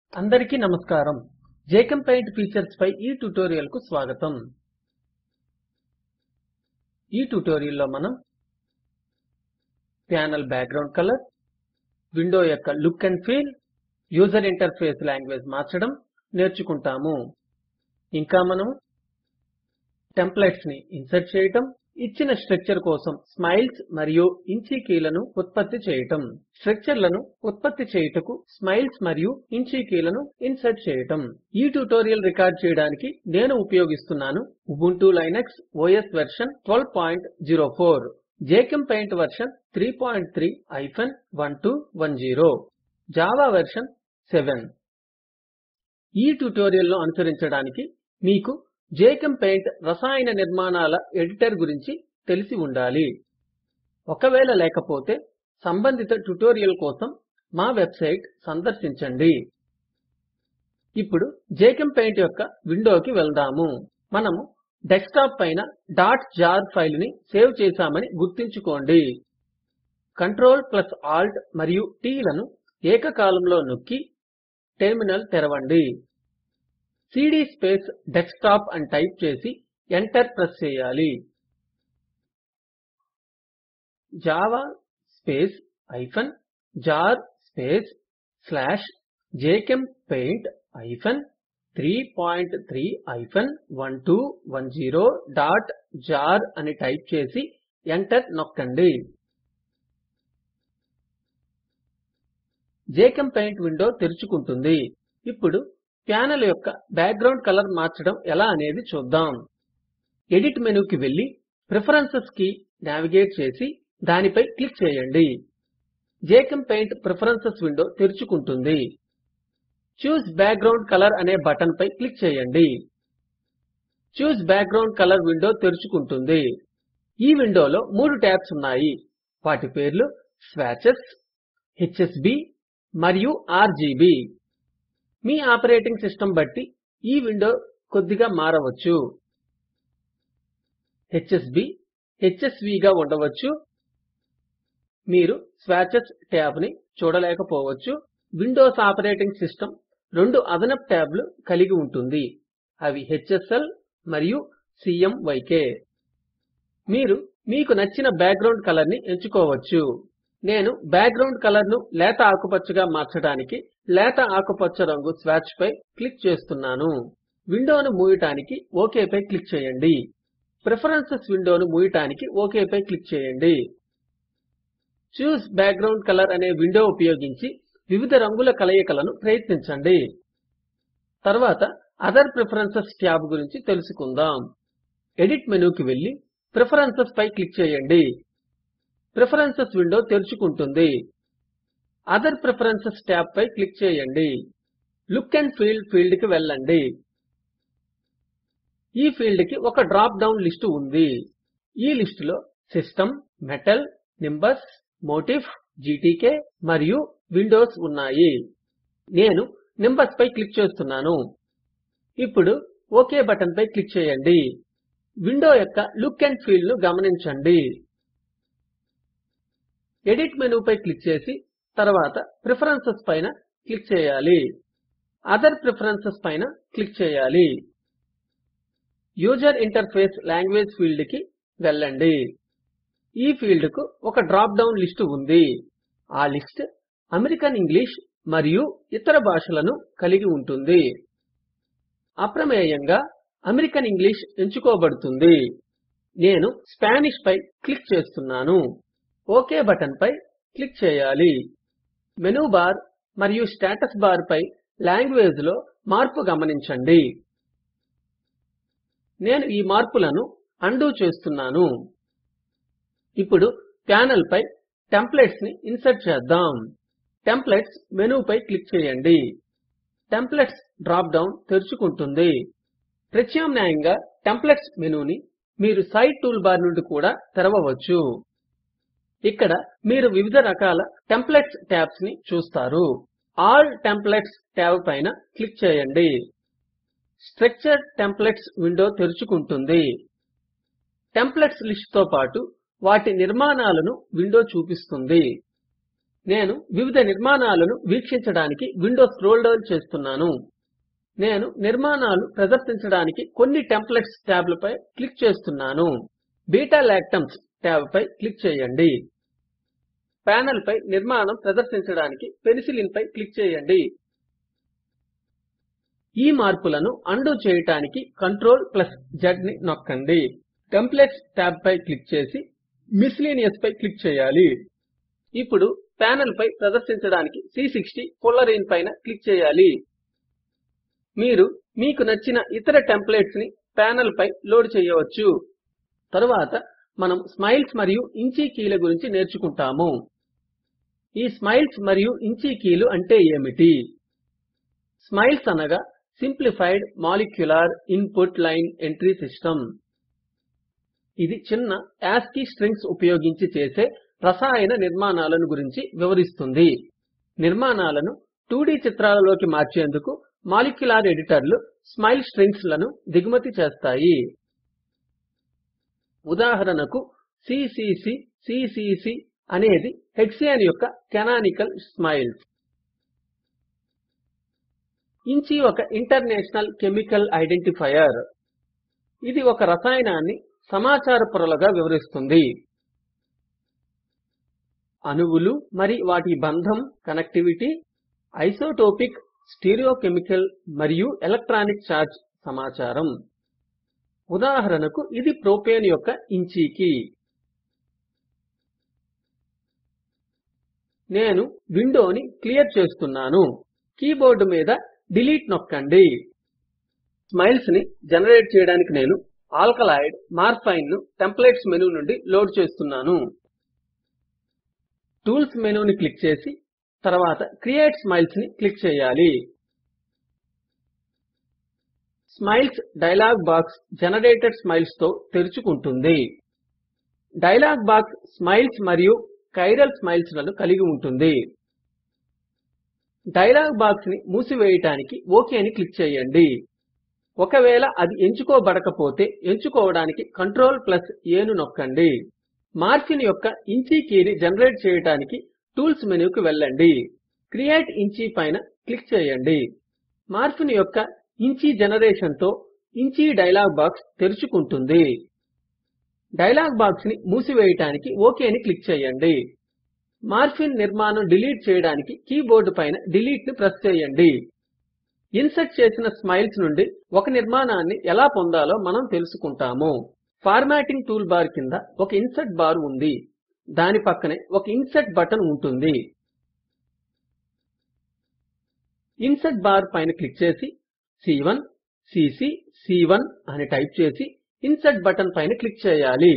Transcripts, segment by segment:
అందరికీ నమస్కారం జీచెంపెయింట్ ఫీచర్స్ పై ఈ ట్యుటోరియల్ కు స్వాగతం ఈ ట్యుటోరియల్ లో మనం ప్యానెల్ బ్యాక్గ్రౌండ్ కలర్ విండో యొక్క look and feel user interface language మార్చడం నేర్చుకుంటాము ఇంకా మనము టెంప్లెట్స్ ని ఇన్సర్ట్ చేయటం ఇచ్చిన స్ట్రక్చర్ కోసం స్మైల్స్ మరియు ఇంచీ కీలను ఉత్పత్తి చేయటం స్ట్రక్చర్లను ఉత్పత్తి చేయుటకు స్మైల్స్ మరియు ఇంచీ కీలను ఇన్సర్ట్ చేయటం ఈ ట్యుటోరియల్ రికార్డ్ చేయడానికి నేను ఉపయోగిస్తున్నాను Ubuntu Linux OS version 1204 JChemPaint version 333 hyphen 1210 Java version 7 ఈ ట్యుటోరియల్ ను అనుసరించడానికి మీకు జీచెంపెయింట్ రసాయన నిర్మాణాల ఎడిటర్ గురించి తెలిసి ఉండాలి ఒకవేళ లేకపోతే సంబంధిత ట్యుటోరియల్ కోసం మా వెబ్సైట్ సందర్శించండి ఇప్పుడు జీచెంపెయింట్ యొక్క విండోకి వెళ్దాము మనము డెస్క్టాప్ పైన డాట్ జార్ ఫైల్ ని సేవ్ చేశామని గుర్తుంచుకోండి Ctrl Alt మరియు T లను ఏకకాలంలో నొక్కి టెర్మినల్ తెరవండి సీడీ స్పేస్ డెస్క్టాప్ అని టైప్ చేసి ఎంటర్ ప్రెస్ చేయాలి Java space hyphen jar space slash JChemPaint hyphen 33 hyphen 1210 dot jar అని టైప్ చేసి ఎంటర్ నొక్కండి జీచెంపెయింట్ విండో తెరుచుకుంటుంది ఇప్పుడు ప్యానెల్ యొక్క బ్యాక్గ్రౌండ్ కలర్ మార్చడం ఎలా అనేది చూద్దాం ఎడిట్ మెనూకి వెళ్ళి ప్రిఫరెన్సెస్ కి నావిగేట్ చేసి దానిపై క్లిక్ చేయండి జీచెంపెయింట్ ప్రిఫరెన్సెస్ విండో తెరుచుకుంటుంది చూస్ బ్యాక్గ్రౌండ్ కలర్ అనే బటన్ పై క్లిక్ చేయండి చూస్ బ్యాక్గ్రౌండ్ కలర్ విండో తెరుచుకుంటుంది ఈ విండోలో మూడు ట్యాబ్స్ ఉన్నాయి వాటి పేర్లు స్వాచెస్ హెచ్ఎస్బి మరియు ఆర్జీబీ మీ ఆపరేటింగ్ సిస్టమ్ బట్టి ఈ విండో కొద్దిగా మారవచ్చు హెచ్ఎస్బి హెచ్ఎస్వి గా ఉండవచ్చు మీరు స్వాచెస్ ట్యాబ్ ని చూడలేకపోవచ్చు విండోస్ ఆపరేటింగ్ సిస్టమ్ రెండు అదనపు ట్యాబ్లు కలిగి ఉంటుంది అవి హెచ్ఎస్ఎల్ మరియు సిఎంవైకే మీరు మీకు నచ్చిన బ్యాక్గ్రౌండ్ కలర్ ని ఎంచుకోవచ్చు నేను బ్యాక్గ్రౌండ్ కలర్ ను లేత ఆకుపచ్చగా మార్చడానికి లేత ఆకుపచ్చ రంగు స్వాచ్ పై క్లిక్ చేస్తున్నాను విండోను మూయటానికి ఒక్ పై క్లిక్ చేయండి ప్రిఫరెన్సెస్ విండోను మూయటానికి ఒక్ పై క్లిక్ చేయండి చూస్ బ్యాక్గ్రౌండ్ కలర్ అనే విండో ఉపయోగించి వివిధ రంగుల కలయికలను ప్రయత్నించండి తర్వాత అదర్ ప్రిఫరెన్సెస్ ట్యాబ్ గురించి తెలుసుకుందాం ఎడిట్ మెనూకి వెళ్ళి ప్రిఫరెన్సెస్ పై క్లిక్ చేయండి ప్రిఫరెన్సెస్ విండో తెరుచుకుంటుంది అదర్ ప్రిఫరెన్సెస్ ట్యాబ్ పై క్లిక్ చేయండి లుక్ అండ్ ఫీల్ ఫీల్డ్ కి వెళ్ళండి ఈ ఫీల్డ్ కి ఒక డ్రాప్ డౌన్ లిస్ట్ ఉంది ఈ లిస్ట్ లో system Metal Nimbus Motif GTK మరియు విండోస్ ఉన్నాయి నేను నింబస్ పై క్లిక్ చేస్తున్నాను ఇప్పుడు ఒక్ బటన్ పై క్లిక్ చేయండి విండో యొక్క లుక్ అండ్ ఫీల్ ను గమనించండి ఎడిట్ మెనూ పై క్లిక్ చేసి తర్వాత ప్రిఫరెన్సెస్ పైన క్లిక్ చేయాలి అదర్ ప్రిఫరెన్సెస్ పైన క్లిక్ చేయాలి యూజర్ ఇంటర్ఫేస్ లాంగ్వేజ్ ఫీల్డ్ కి వెళ్ళండి ఈ ఫీల్డ్ కు ఒక డ్రాప్ డౌన్ లిస్ట్ ఉంది ఆ లిస్ట్ అమెరికన్ ఇంగ్లిష్ మరియు ఇతర భాషలను కలిగి ఉంటుంది అప్రమేయంగా అమెరికన్ ఇంగ్లిష్ ఎంచుకోబడుతుంది నేను స్పానిష్ పై క్లిక్ చేస్తున్నాను ఒక్ బటన్ పై క్లిక్ చేయాలి మెనూ బార్ మరియు స్టేటస్ బార్ పై లాంగ్వేజ్ లో మార్పు గమనించండి నేను ఈ మార్పులను అన్డూ చేస్తున్నాను ఇప్పుడు ప్యానెల్ పై టెంప్లెట్స్ ని ఇన్సర్ట్ చేద్దాం టెంప్లెట్స్ మెనూ పై క్లిక్ చేయండి టెంప్లెట్స్ డ్రాప్ డౌన్ తెరుచుకుంటుంది ప్రత్యామ్నాయంగా టెంప్లెట్స్ మెనూని మీరు సైడ్ టూల్ బార్ నుండి కూడా తెరవవచ్చు ఇక్కడ మీరు వివిధ రకాల టెంప్లెట్స్ ట్యాబ్స్ ని చూస్తారు ఆల్ టెంప్లెట్స్ ట్యాబ్ పైన క్లిక్ చేయండి స్ట్రక్చర్ టెంప్లెట్స్ విండో తెరుచుకుంటుంది టెంప్లెట్స్ లిస్ట్ తో పాటు వాటి నిర్మాణాలను విండో చూపిస్తుంది నేను వివిధ నిర్మాణాలను వీక్షించడానికి విండో స్క్రోల్ డౌన్ చేస్తున్నాను నేను నిర్మాణాలు ప్రదర్శించడానికి కొన్ని టెంప్లెట్స్ ట్యాబ్లపై క్లిక్ చేస్తున్నాను బీటా లాక్టమ్స్ ట్యాబ్ పై క్లిక్ చేయండి పానెల్ పై నిర్మాణం ప్రదర్శించడానికి పెన్సిలిన్ పై క్లిక్ చేయండి ఈ మార్పులను అన్డూ చేయడానికి కంట్రోల్ Z ని నొక్కండి టెంప్లెట్స్ ట్యాబ్ పై క్లిక్ చేసి మిస్సెలేనియస్ పై క్లిక్ చేయాలి ఇప్పుడు పానెల్ పై ప్రదర్శించడానికి సి60 ఫుల్లరీన్ పైన క్లిక్ చేయాలి మీరు మీకు నచ్చిన ఇతర టెంప్లేట్స్ ని పానెల్ పై లోడ్ చేయవచ్చు తరువాత మనం స్మైల్స్ మరియు ఇంచీ కీల గురించి నేర్చుకుంటాము ఈ స్మైల్స్ మరియు ఇంచీ కీలు అంటే ఏమిటి స్మైల్స్ అనగా simplified molecular input line entry system ఇది చిన్న ఆస్కీ స్ట్రింగ్స్ ఉపయోగించి చేసే రసాయన నిర్మాణాలను గురించి వివరిస్తుంది నిర్మాణాలను 2D చిత్రాలలోకి మార్చేందుకు మాలిక్యులర్ ఎడిటర్లు స్మైల్ స్ట్రింగ్స్ లను దిగుమతి చేస్తాయి ఉదాహరణకు సీసీసీ సీసీసీ అనేది హెక్సాన్ యొక్క కానానికల్ స్మైల్స్ ఇంచి ఒక ఇంటర్నేషనల్ కెమికల్ ఐడెంటిఫైయర్ ఇది ఒక రసాయనాన్ని సమాచార పొరలుగా వివరిస్తుంది అణువులు మరి వాటి బంధం కనెక్టివిటీ ఐసోటోపిక్ స్టీరియోకెమికల్ మరియు ఎలక్ట్రానిక్ ఛార్జ్ సమాచారం ఉదాహరణకు ఇది ప్రొపేన్ యొక్క ఇంచీ కీ నేను విండోని క్లియర్ చేస్తున్నాను కీబోర్డ్ మీద డిలీట్ నొక్కండి స్మైల్స్ ని జనరేట్ చేయడానికి నేను ఆల్కలాయిడ్ మార్ఫైన్ ను టెంప్లేట్స్ మెనూ నుండి లోడ్ చేస్తున్నాను టూల్స్ మెనూని క్లిక్ చేసి తర్వాత క్రియేట్ స్మైల్స్ ని క్లిక్ చేయాలి SMILES dialog box generated SMILES తో తెరుచుకుంటుంది డైలాగ్ బాక్స్ స్మైల్స్ మరియు కైరల్ స్మైల్స్ లను కలిగి ఉంటుంది డైలాగ్ బాక్స్ ని మూసివేయటానికి OK ని క్లిక్ చేయండి ఒకవేళ అది ఎంచుకోబడకపోతే ఎంచుకోవడానికి కంట్రోల్ A ను నొక్కండి మార్ఫిన్ యొక్క ఇంచీ కీని జనరేట్ చేయడానికి టూల్స్ మెనూకి వెళ్ళండి క్రియేట్ ఇంచీ పైన క్లిక్ చేయండి మార్ఫిన్ యొక్క ఇంచీ జనరేషన్ తో ఇంచీ డైలాగ్ బాక్స్ తెరుచుకుంటుంది డైలాగ్ బాక్స్ ని మూసివేయటానికి OK ని క్లిక్ చేయండి మార్ఫిన్ నిర్మాణం డిలీట్ చేయడానికి కీబోర్డ్ పైన డిలీట్ ని ప్రెస్ చేయండి ఇన్సర్ట్ చేసిన స్మైల్స్ నుండి ఒక నిర్మాణాన్ని ఎలా పొందాలో మనం తెలుసుకుంటాము ఫార్మాటింగ్ టూల్ బార్ కింద ఒక ఇన్సర్ట్ బార్ ఉంది దాని పక్కనే ఒక ఇన్సర్ట్ బటన్ ఉంటుంది ఇన్సర్ట్ బార్ పైన క్లిక్ చేసి సి1 సీసీ సి1 అని టైప్ చేసి ఇన్సర్ట్ బటన్ పైన క్లిక్ చేయాలి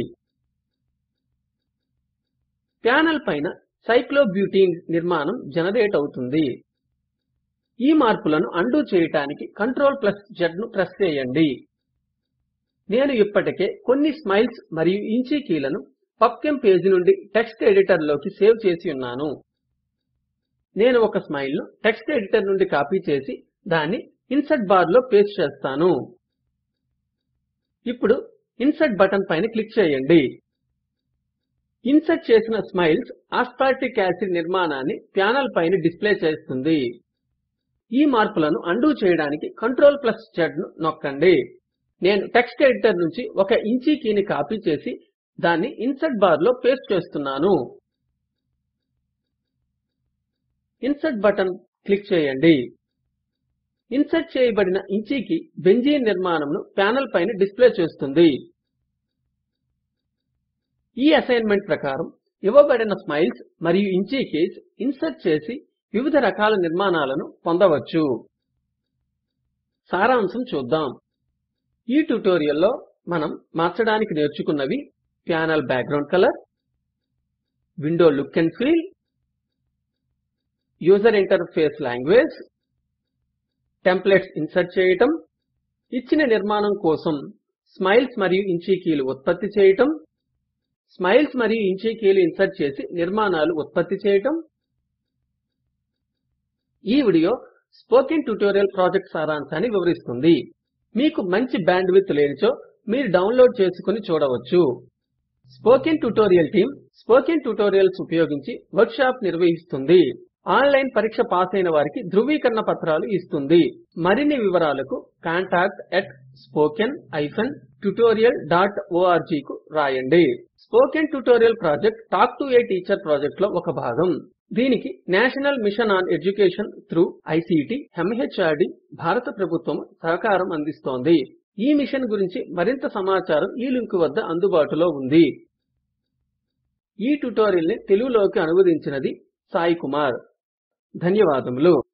ప్యానెల్ పైన సైక్లోబ్యూటీన్ నిర్మాణం జనరేట్ అవుతుంది ఈ మార్పులను అన్డూ చేయటానికి కంట్రోల్ Z ను ప్రెస్ చేయండి నేను ఇప్పటికే కొన్ని స్మైల్స్ మరియు ఇంచీ కీలను పబ్చెమ్ పేజీ నుండి టెక్స్ట్ ఎడిటర్ లోకి సేవ్ చేసి ఉన్నాను నేను ఒక స్మైల్ ను టెక్స్ట్ ఎడిటర్ నుండి కాపీ చేసి దాన్ని ఇన్సర్ట్ బార్ లో పేస్ట్ చేస్తాను ఇప్పుడు ఇన్సర్ట్ బటన్ పైన క్లిక్ చేయండి ఇన్సర్ట్ చేసిన స్మైల్స్ ఆస్పార్టిక్ యాసిడ్ నిర్మాణాన్ని ప్యానెల్ పైన డిస్ప్లే చేస్తుంది ఈ మార్పులను అన్డూ చేయడానికి కంట్రోల్ Z ను నొక్కండి నేను టెక్స్ట్ ఎడిటర్ నుంచి ఒక ఇంచీ కీని కాపీ చేసి దాన్ని ఇన్సర్ట్ బార్ లో పేస్ట్ చేస్తున్నాను ఇన్సర్ట్ బటన్ క్లిక్ చేయండి ఇన్సర్ట్ చేయబడిన ఇంచీ కీ బెంజీన్ నిర్మాణమును ప్యానెల్ పైన డిస్ప్లే చేస్తుంది ఈ అసైన్మెంట్ ప్రకారం ఇవ్వబడిన స్మైల్స్ మరియు ఇంచీ కీస్ ఇన్సర్ట్ చేసి వివిధ రకాల నిర్మాణాలను పొందవచ్చు సారాంశం చూద్దాం ఈ ట్యుటోరియల్లో మనం మార్చడానికి నేర్చుకున్నవి panel background colour window look and feel user interface language templates insert చేయటం ఇచ్చిన నిర్మాణం కోసం స్మైల్స్ మరియు ఇంచీ కీలు ఉత్పత్తి చేయటం స్మైల్స్ మరియు ఇంచీ కీలు ఇన్సర్ట్ చేసి నిర్మాణాలు ఉత్పత్తి చేయటం ఈ వీడియో స్పోకెన్ ట్యుటోరియల్ ప్రాజెక్ట్ సారాంశాన్ని వివరిస్తుంది మీకు మంచి బ్యాండ్విడ్త్ లేనిచో మీరు డౌన్లోడ్ చేసుకొని చూడవచ్చు spoken tutorial team spoken tutorials ఉపయోగించి వర్క్ షాప్ నిర్వహిస్తుంది ఆన్లైన్ పరీక్ష పాస్ అయిన వారికి ధృవీకరణ పత్రాలు ఇస్తుంది మరిన్ని వివరాలకు contactspoken tutorialorg కు రాయండి spoken tutorial project talk to a teacher project లో ఒక భాగం దీనికి National Mission on Education through ICT MHRD భారత ప్రభుత్వం సహకారం అందిస్తోంది ఈ మిషన్ గురించి మరింత సమాచారం ఈ లింకు వద్ద అందుబాటులో ఉంది ఈ ట్యుటోరియల్ ని తెలుగులోకి అనువదించినది సాయి కుమార్ ధన్యవాదములు